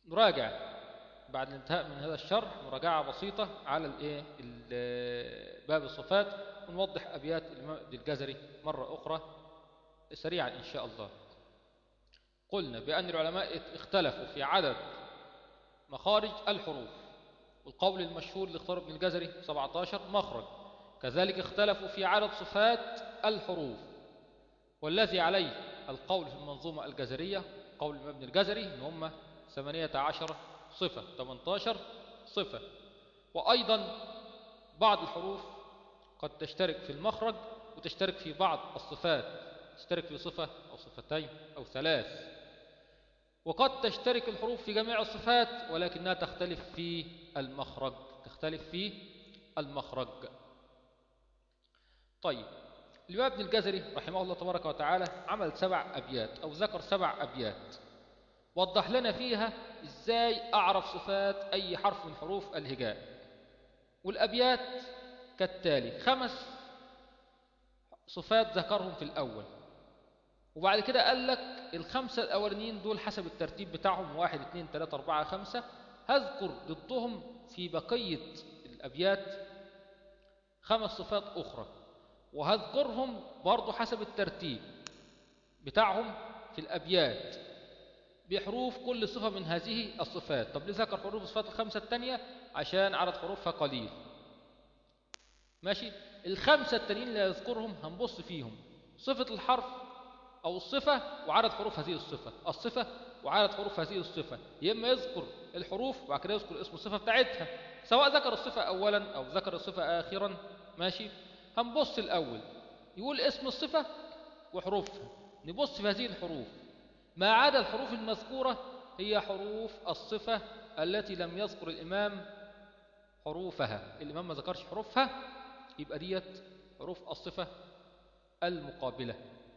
نراجع بعد الانتهاء من هذا الشرح مراجعة بسيطة على الايه ال- باب الصفات ونوضح أبيات الإمام ابن الجزري مرة أخرى سريعا إن شاء الله قلنا بأن العلماء اختلفوا في عدد مخارج الحروف والقول المشهور اللي اختاره ابن الجزري 17 مخرج كذلك اختلفوا في عدد صفات الحروف والذي عليه القول في المنظومة الجزرية قول الإمام ابن الجزري ان هم 18 صفة 18 صفة وأيضا بعض الحروف قد تشترك في المخرج وتشترك في بعض الصفات تشترك في صفة أو صفتين أو ثلاث وقد تشترك الحروف في جميع الصفات ولكنها تختلف في المخرج تختلف في المخرج طيب الإمام ابن الجزري رحمه الله تبارك وتعالى عمل سبع أبيات أو ذكر سبع أبيات وضح لنا فيها إزاي أعرف صفات أي حرف من حروف الهجاء والأبيات كالتالي خمس صفات ذكرهم في الأول وبعد كده قال لك الخمسة الأولانيين دول حسب الترتيب بتاعهم واحد اثنين ثلاثة أربعة خمسة هذكر ضدهم في بقية الأبيات خمس صفات أخرى وهذكرهم برضو حسب الترتيب بتاعهم في الأبيات بحروف كل صفة من هذه الصفات طب ليه ذكر حروف الصفات الخمسة التانية عشان عدد حروفها قليل ماشي الخمسة التانيين اللي يذكرهم هنبص فيهم صفة الحرف أو الصفة وعدد حروف هذه الصفة الصفة وعدد حروف هذه الصفة يا إما يذكر الحروف وبعد كده يذكر اسم الصفة بتاعتها سواء ذكر الصفة أولا أو ذكر الصفة آخرا ماشي هنبص الأول يقول اسم الصفة وحروفها نبص في هذه الحروف ما عدا الحروف المذكورة هي حروف الصفة التي لم يذكر الإمام حروفها الإمام ما ذكرش حروفها يبقى ديت حروف الصفة المقابلة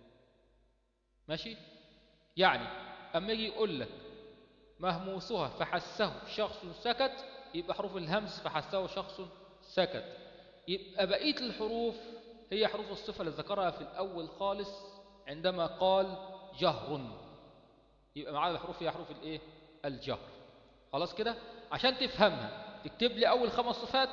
ماشي يعني أما يجي يقول لك مهموسها فحسه شخص سكت يبقى حروف الهمس فحسه شخص سكت يبقى بقية الحروف هي حروف الصفة اللي ذكرها في الأول خالص عندما قال جهر يبقى معانا الحروف هي حروف الايه الجهر خلاص كده عشان تفهمها تكتب لي أول خمس صفات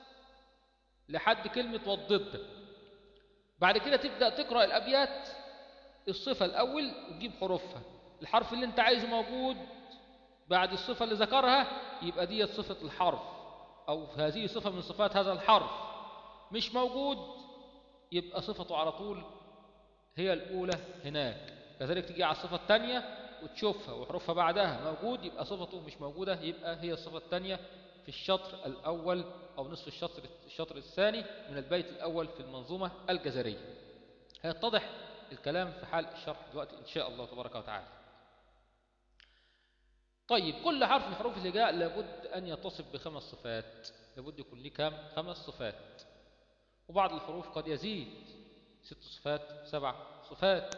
لحد كلمة والضد بعد كده تبدأ تقرأ الأبيات الصفة الأول وتجيب حروفها الحرف اللي انت عايزه موجود بعد الصفة اللي ذكرها يبقى دي صفة الحرف أو هذه صفة من صفات هذا الحرف مش موجود يبقى صفته على طول هي الأولى هناك كذلك تيجي على الصفة الثانية وتشوفها وحروفها بعدها موجود يبقى صفته مش موجودة يبقى هي الصفة الثانية في الشطر الأول أو نصف الشطر, الشطر الثاني من البيت الأول في المنظومة الجزرية هيتضح الكلام في حال الشرح دلوقتي إن شاء الله تبارك وتعالى طيب كل حرف من حروف الهجاء لابد أن يتصف بخمس صفات لابد يكون ليه كام خمس صفات وبعض الحروف قد يزيد ست صفات سبع صفات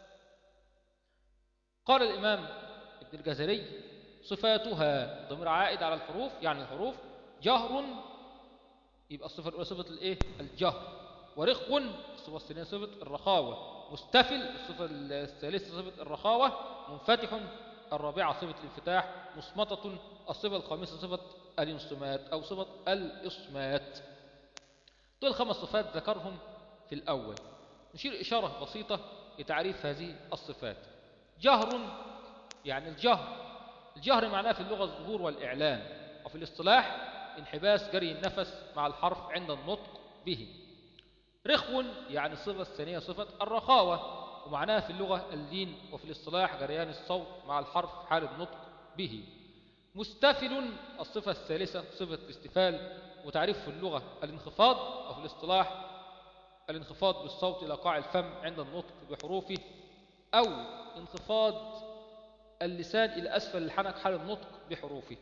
قال الإمام ابن الجزري صفاتها ضمير عائد على الحروف يعني الحروف جهر يبقى الصفة الأولى صفة الإيه الجهر ورخو الصفة الثانية صفة الرخاوة مستفل الصفة الثالثة صفة الرخاوة منفتح الرابعة صفة الانفتاح مصمتة الصفة الخامسة صفة الانصمات أو صفة الإصمات دول خمس صفات ذكرهم في الأول نشير إشارة بسيطة لتعريف هذه الصفات جهر يعني الجهر الجهر معناه في اللغة الظهور والإعلان وفي الاصطلاح انحباس جري النفس مع الحرف عند النطق به رخو يعني الصفة الثانية صفة الرخاوة ومعناها في اللغة اللين وفي الاصطلاح جريان الصوت مع الحرف حال النطق به مستفل الصفة الثالثة صفة الاستفال وتعريف في اللغة الانخفاض وفي الاصطلاح الانخفاض بالصوت إلى قاع الفم عند النطق بحروفه أو انخفاض اللسان إلى أسفل الحنك حال النطق بحروفه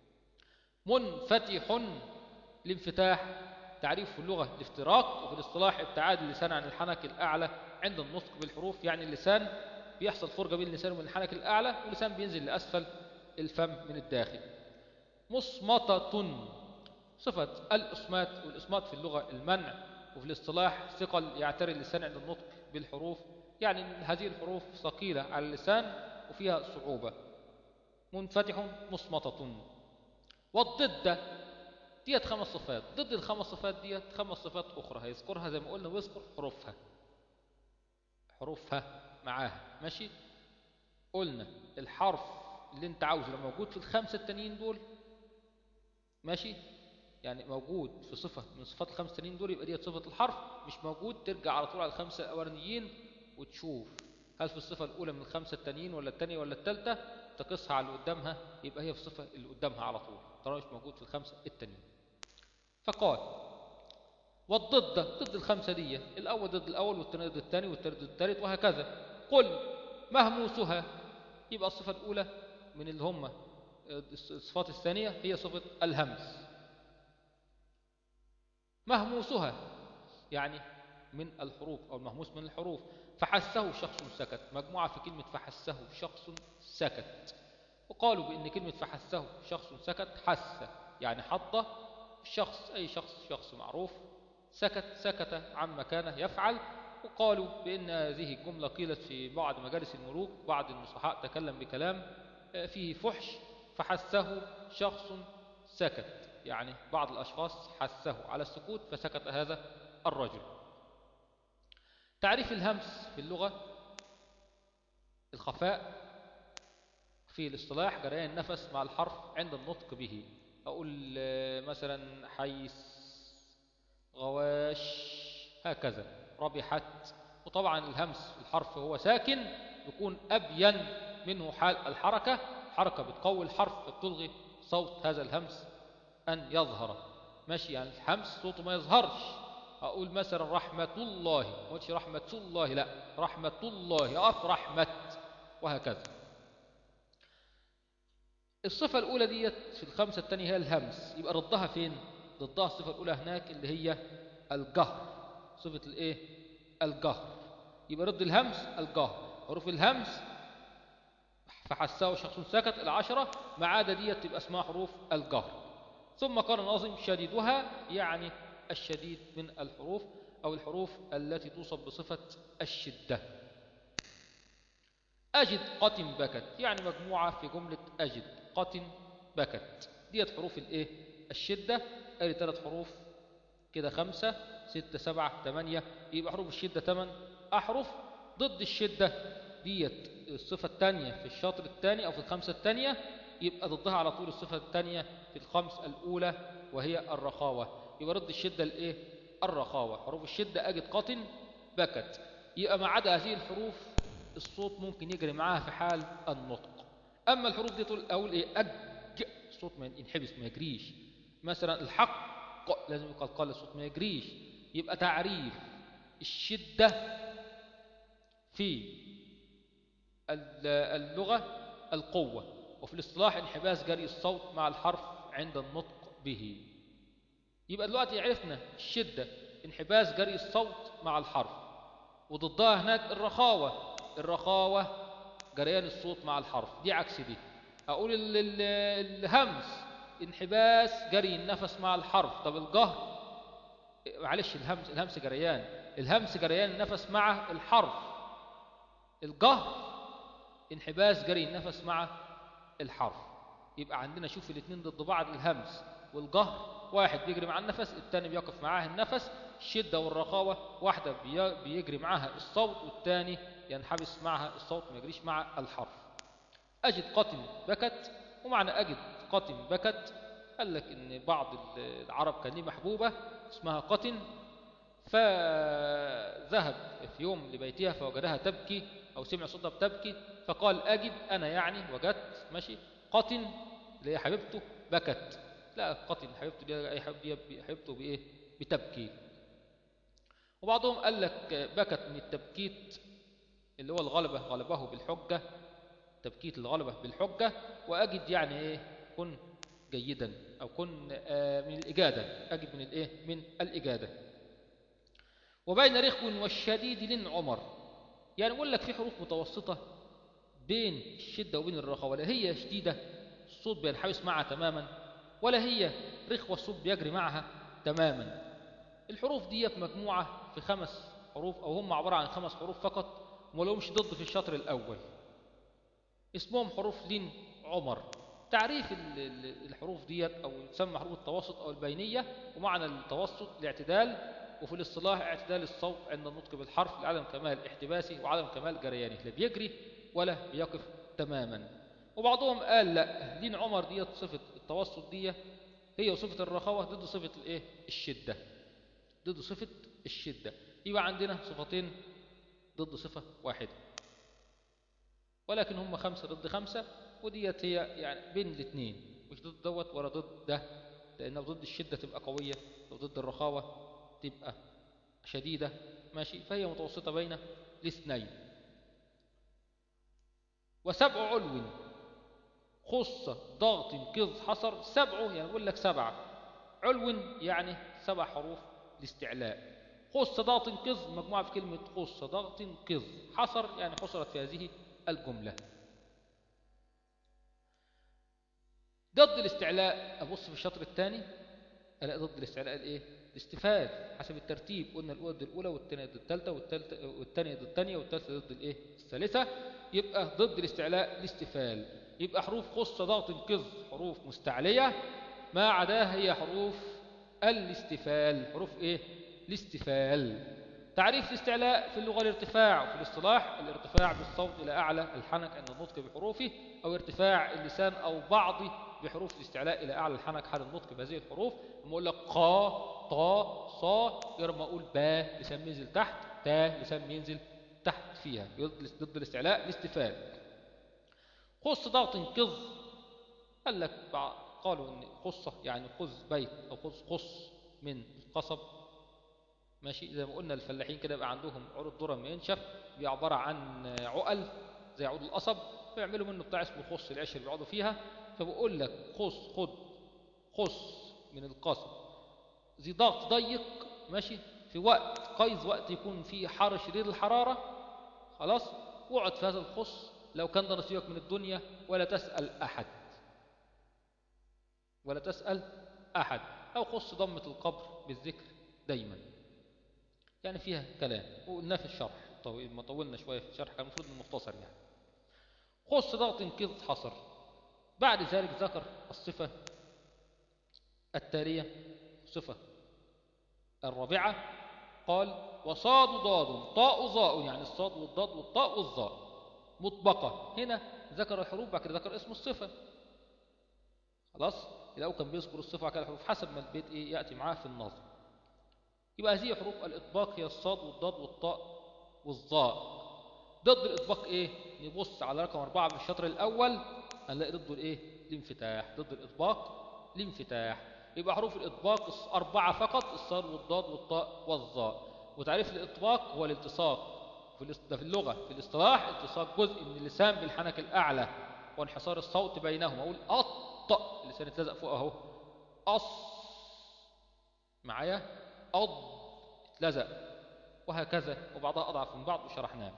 منفتح الانفتاح تعريف في اللغة الافتراق وفي الاصطلاح ابتعاد اللسان عن الحنك الأعلى عند النطق بالحروف يعني اللسان بيحصل فرجة بين اللسان وبين الحنك الأعلى واللسان بينزل لأسفل الفم من الداخل مصمتة صفة الإصمات والإصمات في اللغة المنع وفي الاصطلاح ثقل يعتري اللسان عند النطق بالحروف يعني هذه الحروف ثقيلة على اللسان وفيها صعوبة منفتح مصمتة والضد ديت خمس صفات ضد الخمس صفات ديت خمس صفات أخرى هيذكرها زي ما قلنا ويذكر حروفها حروفها معاها ماشي قلنا الحرف اللي انت عاوزه لو موجود في الخمسة التانيين دول ماشي يعني موجود في صفة من صفات الخمسة التانيين دول يبقى ديت صفة الحرف مش موجود ترجع على طول على الخمسة الأولانيين وتشوف هل في الصفة الأولى من الخمسة التانيين ولا التانية ولا التالتة تقصها على اللي قدامها يبقى هي في الصفة اللي قدامها على طول طالما مش موجود في الخمسة التانيين فقال والضد ضد الخمسة دي الأول ضد الأول والثاني ضد الثاني والثالث ضد الثالث وهكذا قل مهموسها يبقى الصفة الأولى من اللي هم الصفات الثانية هي صفة الهمس مهموسها يعني من الحروف أو المهموس من الحروف فحسه شخص سكت مجموعة في كلمة فحسه شخص سكت وقالوا بأن كلمة فحسه شخص سكت حس يعني حط الشخص أي شخص شخص معروف سكت سكت عما كان يفعل وقالوا بأن هذه الجملة قيلت في بعض مجالس الملوك بعض النصحاء تكلم بكلام فيه فحش فحسه شخص سكت يعني بعض الأشخاص حسه على السكوت فسكت هذا الرجل تعريف الهمس في اللغة الخفاء في الاصطلاح جريان النفس مع الحرف عند النطق به أقول مثلا حيث غواش هكذا ربحت وطبعا الهمس في الحرف هو ساكن يكون أبين منه حال الحركة حركة بتقوي الحرف بتلغي صوت هذا الهمس أن يظهر ماشي يعني الهمس صوته ما يظهرش أقول مثلا رحمة الله ما قلتش رحمة الله لا رحمة الله أقف رحمة وهكذا الصفة الأولى ديت في الخمسة الثانية هي الهمس يبقى ردها فين ضدها الصفة الأولى هناك اللي هي الجهر صفة الايه الجهر يبقى رد الهمس الجهر حروف الهمس فحساه شخص سكت العشرة ما عدا ديت تبقى اسمها حروف الجهر ثم قال الناظم شديدها يعني الشديد من الحروف أو الحروف التي توصف بصفة الشدة أجد قتن بكت يعني مجموعة في جملة أجد قتن بكت ديت حروف الايه الشدة ادي ثلاث حروف كده خمسة ستة سبعة ثمانية يبقى حروف الشدة ثمان أحرف ضد الشدة ديت الصفة الثانية في الشاطر الثاني أو في الخمسة الثانية يبقى ضدها على طول الصفة الثانية في الخمس الأولى وهي الرخاوة يبقى ضد الشدة الإيه الرخاوة حروف الشدة أجد قطن بكت يبقى ما عدا هذه الحروف الصوت ممكن يجري معاها في حال النطق أما الحروف دي تقول أقول إيه أج الصوت ما ينحبس ما يجريش مثلا الحق لازم يقال قال الصوت ما يجريش يبقى تعريف الشدة في اللغة القوة وفي الاصطلاح انحباس جري الصوت مع الحرف عند النطق به يبقى دلوقتي عرفنا الشدة انحباس جري الصوت مع الحرف وضدها هناك الرخاوة الرخاوة جريان الصوت مع الحرف دي عكس دي أقول الهمس انحباس جري النفس مع الحرف طب الجهر معلش الهمس الهمس جريان الهمس جريان النفس مع الحرف الجهر انحباس جري النفس مع الحرف يبقى عندنا شوف الاثنين ضد بعض الهمس والجهر واحد بيجري مع النفس الثاني بيقف معاه النفس الشدة والرخاوة واحدة بيجري معاها الصوت والثاني ينحبس معها الصوت ما يجريش مع الحرف أجد قتل بكت ومعنى أجد قتل بكت قال لك إن بعض العرب كان ليه محبوبة اسمها قتن فذهب في يوم لبيتها فوجدها تبكي أو سمع صوتها بتبكي فقال أجد أنا يعني وجدت ماشي قتن اللي هي حبيبته بكت لا قتل حبيبته دي أي حبيبته بإيه بتبكي وبعضهم قال لك بكت من التبكيت اللي هو الغلبة غلبه بالحجة تبكيت الغلبة بالحجة وأجد يعني إيه كن جيدا أو كن من الإجادة أجد من الإيه من الإجادة وبين رخو والشديد لن عمر يعني يقول لك في حروف متوسطة بين الشدة وبين الرخاوة لا هي شديدة الصوت بينحبس معها تماما ولا هي رخوة الصوت بيجري معها تماما الحروف ديت مجموعة في خمس حروف أو هم عبارة عن خمس حروف فقط ولهمش ضد في الشطر الأول اسمهم حروف لين عمر تعريف ال- ال- الحروف ديت أو يسمى حروف التوسط أو البينية ومعنى التوسط الاعتدال وفي الاصطلاح اعتدال الصوت عند النطق بالحرف لعدم كمال احتباسه وعدم كمال جريانه لا بيجري ولا بيقف تماما وبعضهم قال لا دين عمر ديت صفة التوسط دي هي صفة الرخاوة ضد صفة الايه الشدة ضد صفة الشدة يبقى عندنا صفتين ضد صفة واحدة ولكن هم خمسة ضد خمسة وديت هي يعني بين الاثنين مش ضد دوت ولا ضد ده لأن لو ضد الشدة تبقى قوية لو ضد الرخاوة تبقى شديدة ماشي فهي متوسطة بين الاثنين وسبع علو خص ضغط قذ حصر سبع يعني بقول لك سبعة علو يعني سبع حروف الاستعلاء خص ضغط قذ مجموعة في كلمة خص ضغط قذ حصر يعني حصرت في هذه الجملة ضد الاستعلاء أبص في الشطر الثاني ألاقي ضد الاستعلاء الإيه؟ الاستفاد حسب الترتيب قلنا الأولى ضد الأولى والثانية ضد الثالثة والثالثة والثانية ضد الثانية والثالثة ضد الإيه؟ الثالثة يبقى ضد الاستعلاء الاستفال يبقى حروف خص ضغط قذ حروف مستعلية ما عداها هي حروف الاستفال حروف إيه؟ الاستفال تعريف الاستعلاء في اللغة الارتفاع وفي الاصطلاح الارتفاع بالصوت إلى أعلى الحنك عند النطق بحروفه أو ارتفاع اللسان أو بعض بحروف الاستعلاء إلى أعلى الحنك حال النطق بهذه الحروف لما أقول لك قا طا صا غير ما أقول با لسان ينزل تحت تا لسان ينزل تحت فيها ضد الاستعلاء الاستفال خص ضغط قذ قال لك قالوا ان خصة يعني خذ بيت أو خذ خص من القصب ماشي زي ما قلنا الفلاحين كده يبقى عندهم عروض ذره ما ينشف بيبقى عباره عن عقل زي عود القصب بيعملوا منه بتاع اسمه خص العش اللي بيقعدوا فيها فبقول لك خص خد خص من القصب ذي ضغط ضيق ماشي في وقت قيظ وقت يكون فيه حر شديد الحراره خلاص واقعد في هذا الخص لو كان ده نصيبك من الدنيا ولا تسال احد ولا تسال احد او خص ضمه القبر بالذكر دايما يعني فيها كلام وقلناه في الشرح طويل ما طولنا شوية في الشرح كان المفروض مختصر يعني خص ضغط قذ حصر بعد ذلك ذكر الصفة التالية صفة الرابعة قال وصاد ضاد طاء ظاء يعني الصاد والضاد والطاء والظاء مطبقة هنا ذكر الحروف بعد كده ذكر اسم الصفة خلاص الأول كان بيذكر الصفة على الحروف حسب ما البيت إيه يأتي معاه في النظم يبقى هذه حروف الإطباق هي الصاد والضاد والطاء والظاء ضد الإطباق إيه؟ نبص على رقم أربعة في الشطر الأول هنلاقي ضده الإيه؟ الانفتاح ضد الإطباق الانفتاح يبقى حروف الإطباق أربعة فقط الصاد والضاد والطاء والظاء وتعريف الإطباق هو الالتصاق في ده في اللغة في الاصطلاح التصاق جزء من اللسان بالحنك الأعلى وانحصار الصوت بينهما أقول أط اللسان اتلزق فوق أهو أص معايا أض اتلزق وهكذا وبعضها أضعف من بعض وشرحناه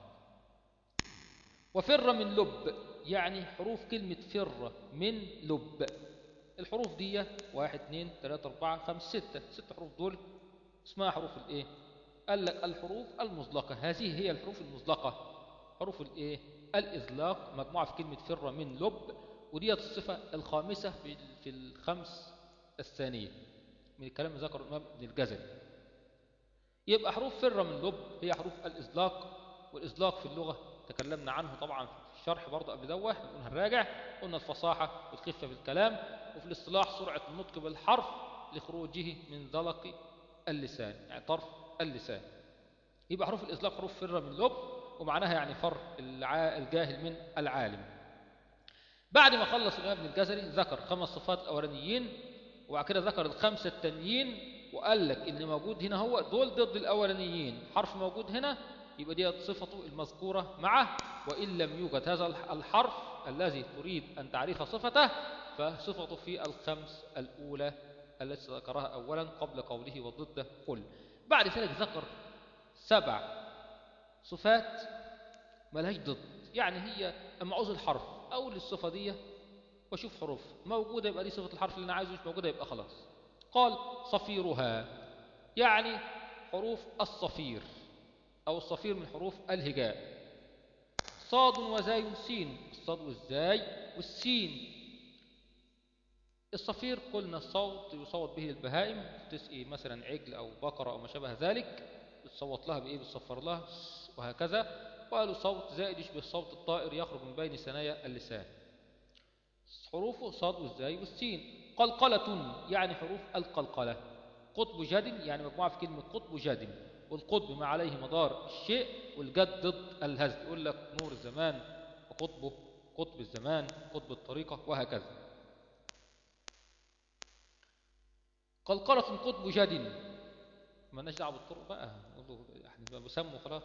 وفر من لب يعني حروف كلمة فر من لب الحروف دي واحد اثنين ثلاثة أربعة خمس ستة ست حروف دول اسمها حروف الايه قال لك الحروف المزلقة هذه هي الحروف المزلقة حروف الايه الإزلاق مجموعة في كلمة فر من لب وديت الصفة الخامسة في في الخمس الثانية من الكلام اللي ذكره الإمام ابن الجزري يبقى حروف فر من لب هي حروف الإزلاق والإزلاق في اللغة تكلمنا عنه طبعا في الشرح برضه قبل دوه قلنا هنراجع قلنا الفصاحة والخفة في الكلام وفي الاصطلاح سرعة النطق بالحرف لخروجه من ذلق اللسان يعني طرف اللسان يبقى حروف الإزلاق حروف فر من لب ومعناها يعني فر الجاهل من العالم بعد ما خلص الإمام ابن الجزري ذكر خمس صفات الأولانيين وبعد كده ذكر الخمسة التانيين وقال لك اللي موجود هنا هو دول ضد الأولانيين حرف موجود هنا يبقى دي صفته المذكورة معه وإن لم يوجد هذا الحرف الذي تريد أن تعرف صفته فصفته في الخمس الأولى التي ذكرها أولا قبل قوله وضده قل بعد ذلك ذكر سبع صفات ملهاش ضد يعني هي أما عاوز الحرف أول الصفة دي واشوف حروف موجودة يبقى دي صفة الحرف اللي أنا عايزه مش موجودة يبقى خلاص قال صفيرها يعني حروف الصفير أو الصفير من حروف الهجاء صاد وزاي سين والصاد والزاي والسين الصفير قلنا الصوت يصوت به البهائم تسقي مثلا عجل أو بقرة أو ما شابه ذلك بتصوت لها بإيه بتصفر لها وهكذا وقالوا صوت زائد يشبه صوت الطائر يخرج من بين ثنايا اللسان حروفه صاد والزاي والسين قلقلة يعني حروف القلقلة قطب جد يعني مجموعة في كلمة قطب جد والقطب ما عليه مدار الشيء والجد ضد الهزل يقول لك نور الزمان وقطبه قطب الزمان قطب الطريقة وهكذا قلقلة قطب جد ما دعوه بالطرق بقى احنا بسموا خلاص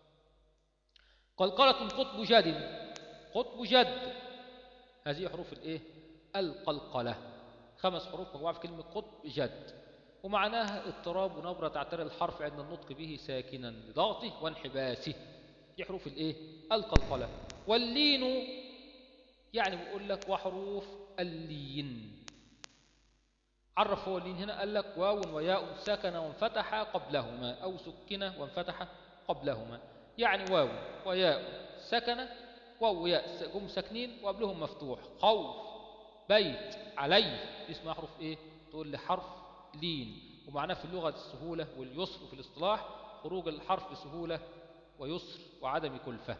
قلقلة قطب جد قطب جد هذه حروف الايه القلقلة خمس حروف مجموعة في كلمة قطب جد ومعناها اضطراب ونبرة تعتري الحرف عند النطق به ساكنا لضغطه وانحباسه دي حروف الايه القلقلة واللين يعني بيقول لك وحروف اللين عرف هو اللين هنا قال لك واو وياء سكن وانفتح قبلهما أو سكن وانفتح قبلهما يعني واو وياء سكن واو وياء جم ساكنين وقبلهم مفتوح خوف بيت علي اسمها حروف ايه تقول لي حرف لين ومعناه في اللغة السهولة واليسر وفي الاصطلاح خروج الحرف بسهولة ويسر وعدم كلفة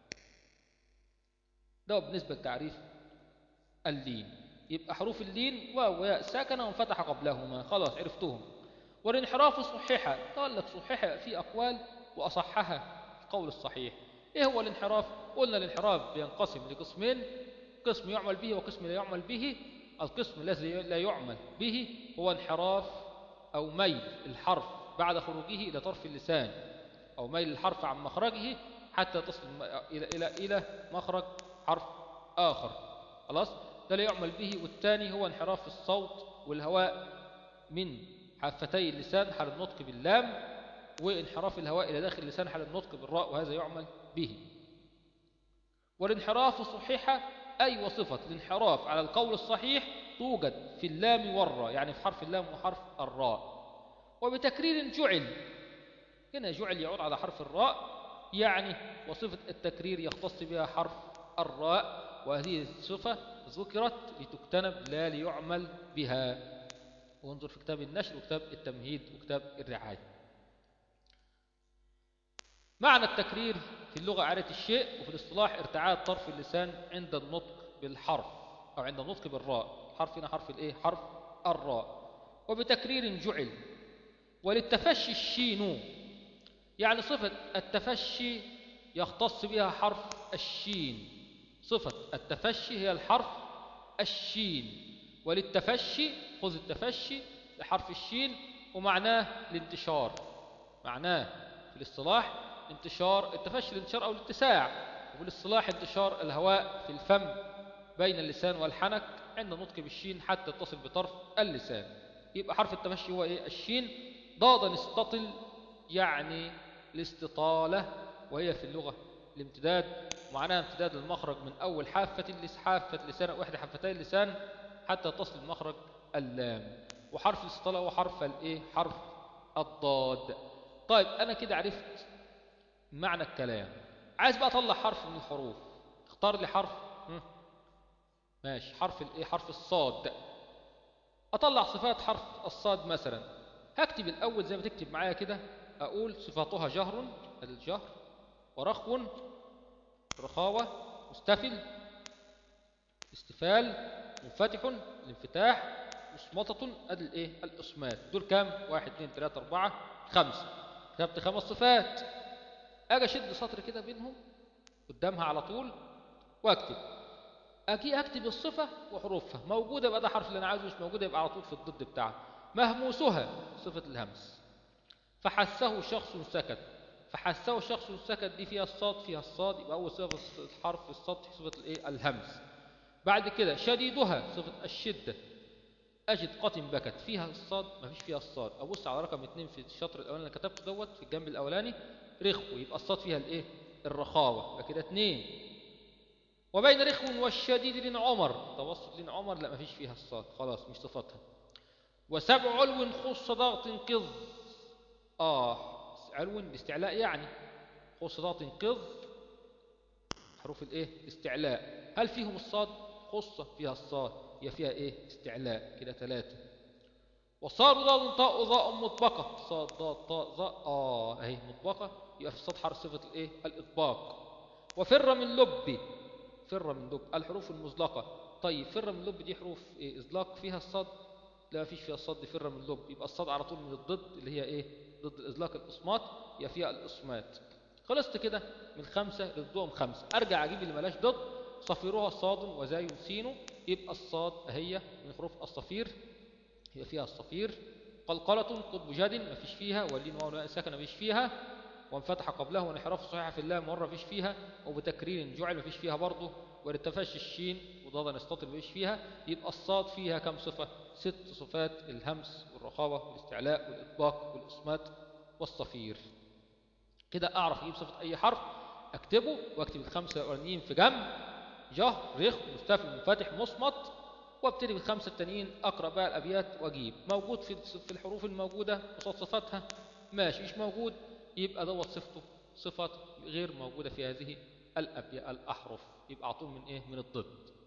ده بالنسبة لتعريف اللين يبقى حروف اللين واو وياء ساكنة وانفتح قبلهما خلاص عرفتهم والانحراف صحيحة قال لك صحيحة في أقوال وأصحها القول الصحيح إيه هو الانحراف قلنا الانحراف بينقسم لقسمين قسم يعمل به وقسم لا يعمل به القسم الذي لا يعمل به هو انحراف أو ميل الحرف بعد خروجه إلى طرف اللسان أو ميل الحرف عن مخرجه حتى تصل إلى, إلى, إلى مخرج حرف آخر خلاص ده لا يعمل به والثاني هو انحراف الصوت والهواء من حافتي اللسان حال النطق باللام وانحراف الهواء إلى داخل اللسان حال النطق بالراء وهذا يعمل به والانحراف صحيحة أي وصفة الانحراف على القول الصحيح توجد في اللام والراء يعني في حرف اللام وحرف الراء وبتكرير جعل هنا جعل يعود على حرف الراء يعني وصفة التكرير يختص بها حرف الراء وهذه الصفة ذكرت لتكتنب لا ليعمل بها وانظر في كتاب النشر وكتاب التمهيد وكتاب الرعاية معنى التكرير في اللغة إعادة الشيء وفي الاصطلاح ارتعاد طرف اللسان عند النطق بالحرف أو عند النطق بالراء حرف هنا حرف الإيه؟ حرف الراء وبتكرير جعل وللتفشي الشين يعني صفة التفشي يختص بها حرف الشين صفة التفشي هي الحرف الشين وللتفشي خذ التفشي لحرف الشين ومعناه الانتشار معناه في الاصطلاح انتشار التفشي الانتشار أو الاتساع وفي الاصطلاح انتشار الهواء في الفم بين اللسان والحنك عند النطق بالشين حتى تصل بطرف اللسان يبقى حرف التفشي هو ايه الشين ضادا استطل يعني الاستطالة وهي في اللغة الامتداد معناها امتداد المخرج من أول حافة اللس حافة لسان واحدة حافتي اللسان حتى تصل مخرج اللام وحرف الاستطالة هو حرف الايه حرف الضاد طيب أنا كده عرفت معنى الكلام عايز بقى أطلع حرف من الحروف اختار لي حرف ماشي حرف الايه حرف الصاد أطلع صفات حرف الصاد مثلا هكتب الأول زي ما تكتب معايا كده أقول صفاتها جهر الجهر ورخو رخاوة مستفل استفال منفتح الانفتاح مصمطة ادي الايه الاسمات دول كام واحد اثنين ثلاثة اربعة خمسة كتبت خمس صفات اجي اشد سطر كده بينهم قدامها على طول واكتب اجي اكتب الصفة وحروفها موجودة يبقى ده حرف اللي انا عايزه مش موجودة يبقى على طول في الضد بتاعها مهموسها صفة الهمس فحسه شخص سكت فحسه شخص سكت دي فيها الصاد فيها الصاد يبقى أول صفة الحرف السطح صفة الإيه الهمس بعد كده شديدها صفة الشدة أجد قطن بكت فيها الصاد ما فيش فيها الصاد أبص على رقم اتنين في الشطر الأولاني اللي كتبته دوت في الجنب الأولاني رخو يبقى الصاد فيها الإيه الرخاوة يبقى كده اتنين وبين رخو والشديد لين عمر توسط لين عمر لا ما فيش فيها الصاد خلاص مش صفتها وسبع علو خص ضغط قض آه علو الاستعلاء يعني خص ضغط قض حروف الايه استعلاء هل فيهم الصاد خصة فيها الصاد هي فيها ايه استعلاء كده ثلاثة وصاد ضاد طاء ضاء مطبقة صاد ضاد طاء ضاء اه اهي مطبقة يبقى في الصاد حرف صفة الايه الاطباق وفر من لب فر من لب الحروف المزلقة طيب فر من لب دي حروف إيه ازلاق فيها الصاد لا فيش فيها الصاد دي فر من لب يبقى الصاد على طول من الضد اللي هي ايه ضد الازلاق الاصمات يبقى فيها الاصمات خلصت كده من خمسة ضدهم خمسة ارجع اجيب اللي ملاش ضد صفيرها صاد وزاي سين يبقى الصاد اهي من حروف الصفير هي فيها الصفير قلقلة قطب جاد ما فيش فيها واللين واو ساكنة ما فيش فيها وانفتح قبله وانحراف صحيحة في الله مرة فيش فيها وبتكرير جعل ما فيش فيها برضه وارتفاش الشين وضاد نستطيل ما فيش فيها يبقى الصاد فيها كم صفة ست صفات الهمس والرخاوة والاستعلاء والإطباق والإصمات والصفير كده أعرف أجيب صفة أي حرف أكتبه وأكتب الخمسة الأولانيين في جنب جهر رخ مستفل منفتح مصمت وابتدي بالخمسة التانيين أقرأ بقى الأبيات وأجيب موجود في في الحروف الموجودة قصاد صفاتها ماشي مش موجود يبقى دوت صفته صفة غير موجودة في هذه الأبيات الأحرف يبقى على طول من إيه من الضد